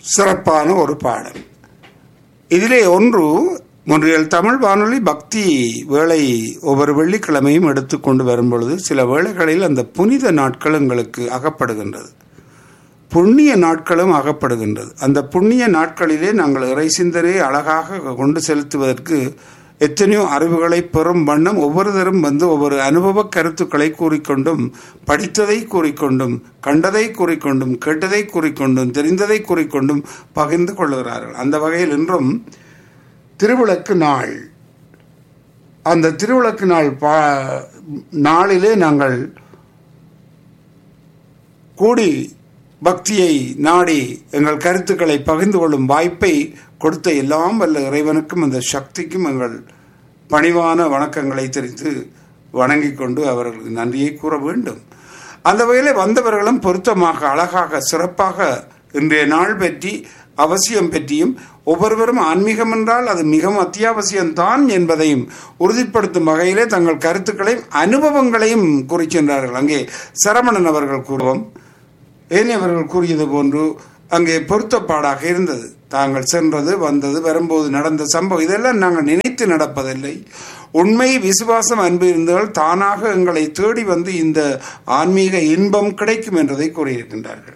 சிறப்பான ஒரு பாடல் இதிலே ஒன்று முன்றியல் தமிழ் வானொலி பக்தி வேளை ஒவ்வொரு வெள்ளிக்கிழமையும் எடுத்துக்கொண்டு வரும் பொழுது சில வேளைகளில் அந்த புனித நாட்கள் எங்களுக்கு அகப்படுகின்றது புண்ணிய நாட்களும் அகப்படுகின்றது அந்த புண்ணிய நாட்களிலே நாங்கள் இறை சிந்தனை அழகாக கொண்டு செலுத்துவதற்கு எத்தனையோ அறிவுகளை பெறும் வண்ணம் ஒவ்வொருத்தரும் வந்து ஒவ்வொரு அனுபவ கருத்துக்களை கூறிக்கொண்டும் படித்ததை கூறிக்கொண்டும் கண்டதை கூறிக்கொண்டும் கேட்டதை கூறிக்கொண்டும் தெரிந்ததை கூறிக்கொண்டும் பகிர்ந்து கொள்கிறார்கள் அந்த வகையில் இன்றும் திருவிளக்கு நாள் அந்த திருவிளக்கு நாள் பா நாளிலே நாங்கள் கூடி பக்தியை நாடி எங்கள் கருத்துக்களை பகிர்ந்து கொள்ளும் வாய்ப்பை கொடுத்த எல்லாம் வல்ல இறைவனுக்கும் அந்த சக்திக்கும் எங்கள் பணிவான வணக்கங்களை தெரிந்து வணங்கிக் கொண்டு அவர்களுக்கு நன்றியை கூற வேண்டும் அந்த வகையில் வந்தவர்களும் பொருத்தமாக அழகாக சிறப்பாக இன்றைய நாள் பற்றி அவசியம் பற்றியும் ஒவ்வொருவரும் ஆன்மீகம் என்றால் அது மிகவும் அத்தியாவசியம்தான் என்பதையும் உறுதிப்படுத்தும் வகையிலே தங்கள் கருத்துக்களையும் அனுபவங்களையும் குறிக்கின்றார்கள் அங்கே சரவணன் அவர்கள் கூறுவோம் ஏனையவர்கள் கூறியது போன்று அங்கே பொருத்தப்பாடாக இருந்தது தாங்கள் சென்றது வந்தது வரும்போது நடந்த சம்பவம் இதெல்லாம் நாங்கள் நினைத்து நடப்பதில்லை உண்மை விசுவாசம் அன்பு இருந்தால் தானாக எங்களை தேடி வந்து இந்த ஆன்மீக இன்பம் கிடைக்கும் என்றதை கூறியிருக்கின்றார்கள்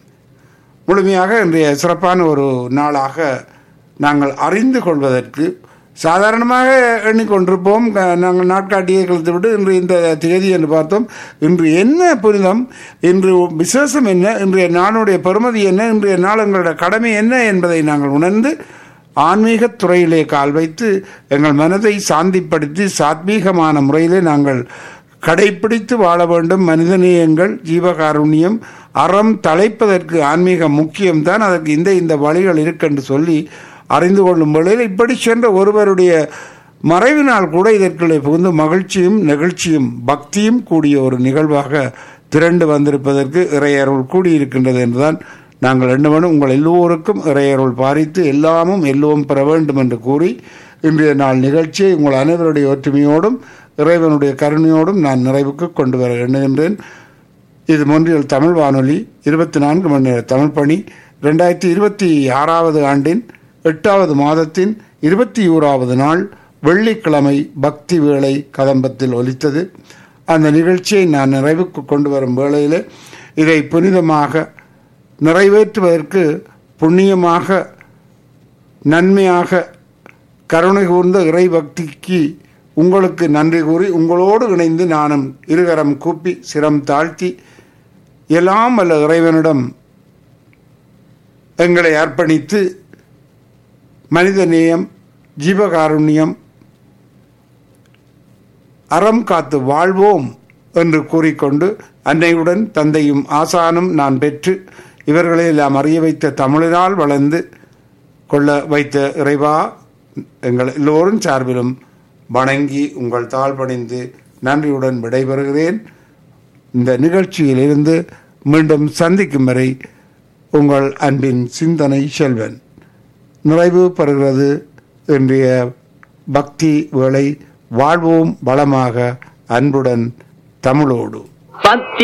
முழுமையாக இன்றைய சிறப்பான ஒரு நாளாக நாங்கள் அறிந்து கொள்வதற்கு சாதாரணமாக எண்ணிக்கொண்டிருப்போம் நாங்கள் நாட்காட்டியை கழித்து விட்டு இன்று இந்த தேதி என்று பார்த்தோம் இன்று என்ன புனிதம் இன்று விசேஷம் என்ன இன்றைய நாளுடைய பெருமதி என்ன இன்றைய நாள் எங்களுடைய கடமை என்ன என்பதை நாங்கள் உணர்ந்து ஆன்மீக துறையிலே கால் வைத்து எங்கள் மனதை சாந்திப்படுத்தி சாத்மீகமான முறையிலே நாங்கள் கடைபிடித்து வாழ வேண்டும் மனிதநேயங்கள் ஜீவகாருண்யம் அறம் தலைப்பதற்கு ஆன்மீகம் முக்கியம்தான் அதற்கு இந்த இந்த வழிகள் இருக்கென்று சொல்லி அறிந்து கொள்ளும் வேளையில் இப்படி சென்ற ஒருவருடைய மறைவினால் கூட இதற்குள்ளே புகுந்து மகிழ்ச்சியும் நெகிழ்ச்சியும் பக்தியும் கூடிய ஒரு நிகழ்வாக திரண்டு வந்திருப்பதற்கு இறையருள் கூடியிருக்கின்றது என்றுதான் நாங்கள் எண்ணவனும் உங்கள் எல்லோருக்கும் இறையருள் பாரித்து எல்லாமும் எல்லோரும் பெற வேண்டும் என்று கூறி இன்றைய நாள் நிகழ்ச்சியை உங்கள் அனைவருடைய ஒற்றுமையோடும் இறைவனுடைய கருணையோடும் நான் நிறைவுக்கு கொண்டு வர எண்ணுகின்றேன் இது மொன்றியல் தமிழ் வானொலி இருபத்தி நான்கு மணி நேர தமிழ் பணி ரெண்டாயிரத்தி இருபத்தி ஆறாவது ஆண்டின் எட்டாவது மாதத்தின் இருபத்தி ஓராவது நாள் வெள்ளிக்கிழமை பக்தி வேளை கதம்பத்தில் ஒலித்தது அந்த நிகழ்ச்சியை நான் நிறைவுக்கு கொண்டு வரும் வேளையில் இதை புனிதமாக நிறைவேற்றுவதற்கு புண்ணியமாக நன்மையாக கருணை கூர்ந்த இறை பக்திக்கு உங்களுக்கு நன்றி கூறி உங்களோடு இணைந்து நானும் இருகரம் கூப்பி சிரம் தாழ்த்தி எல்லாம் வல்ல இறைவனிடம் எங்களை அர்ப்பணித்து மனித நேயம் ஜீவகாருண்யம் அறம் காத்து வாழ்வோம் என்று கூறிக்கொண்டு அன்னையுடன் தந்தையும் ஆசானும் நான் பெற்று இவர்களை எல்லாம் அறிய வைத்த தமிழினால் வளர்ந்து கொள்ள வைத்த இறைவா எங்கள் எல்லோரும் சார்பிலும் வணங்கி உங்கள் தாழ் பணிந்து நன்றியுடன் விடைபெறுகிறேன் இந்த நிகழ்ச்சியிலிருந்து மீண்டும் சந்திக்கும் வரை உங்கள் அன்பின் சிந்தனை செல்வன் நிறைவு பெறுகிறது இன்றைய பக்தி வேளை வாழ்வோம் வளமாக அன்புடன் தமிழோடு பக்தி